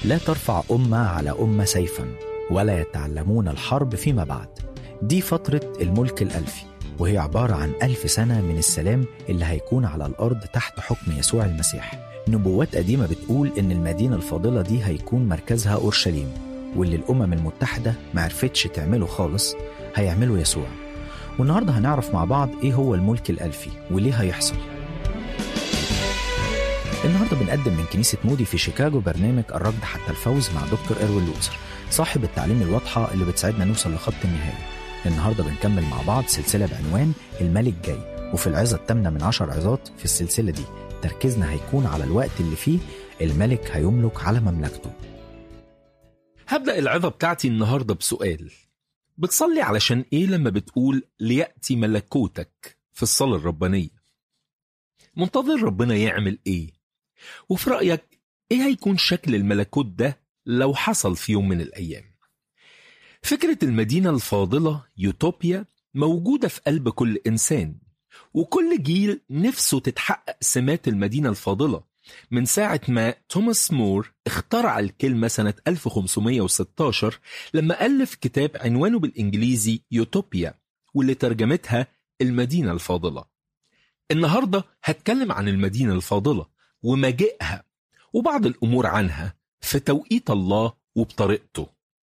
لا ترفع أمة على أمة سيفا ولا يتعلمون الحرب فيما بعد دي فترة الملك الألفي وهي عبارة عن ألف سنة من السلام اللي هيكون على الأرض تحت حكم يسوع المسيح نبوات قديمة بتقول إن المدينة الفاضلة دي هيكون مركزها أورشليم واللي الأمم المتحدة معرفتش تعمله خالص هيعمله يسوع والنهاردة هنعرف مع بعض إيه هو الملك الألفي وليه هيحصل النهارده بنقدم من كنيسة مودي في شيكاغو برنامج الركض حتى الفوز مع دكتور إروين لوزر صاحب التعليم الواضحة اللي بتساعدنا نوصل لخط النهاية النهارده بنكمل مع بعض سلسلة بعنوان الملك جاي وفي العظة الثامنة من عشر عظات في السلسلة دي تركيزنا هيكون على الوقت اللي فيه الملك هيملك على مملكته هبدأ العظة بتاعتي النهاردة بسؤال بتصلي علشان إيه لما بتقول ليأتي ملكوتك في الصلاة الربانية منتظر ربنا يعمل إيه وفي رأيك إيه هيكون شكل الملكوت ده لو حصل في يوم من الأيام فكرة المدينة الفاضلة يوتوبيا موجودة في قلب كل إنسان وكل جيل نفسه تتحقق سمات المدينة الفاضلة من ساعة ما توماس مور اخترع الكلمة سنة 1516 لما ألف كتاب عنوانه بالإنجليزي يوتوبيا واللي ترجمتها المدينة الفاضلة النهاردة هتكلم عن المدينة الفاضلة ومجيئها وبعض الأمور عنها في توقيت الله وبطريقته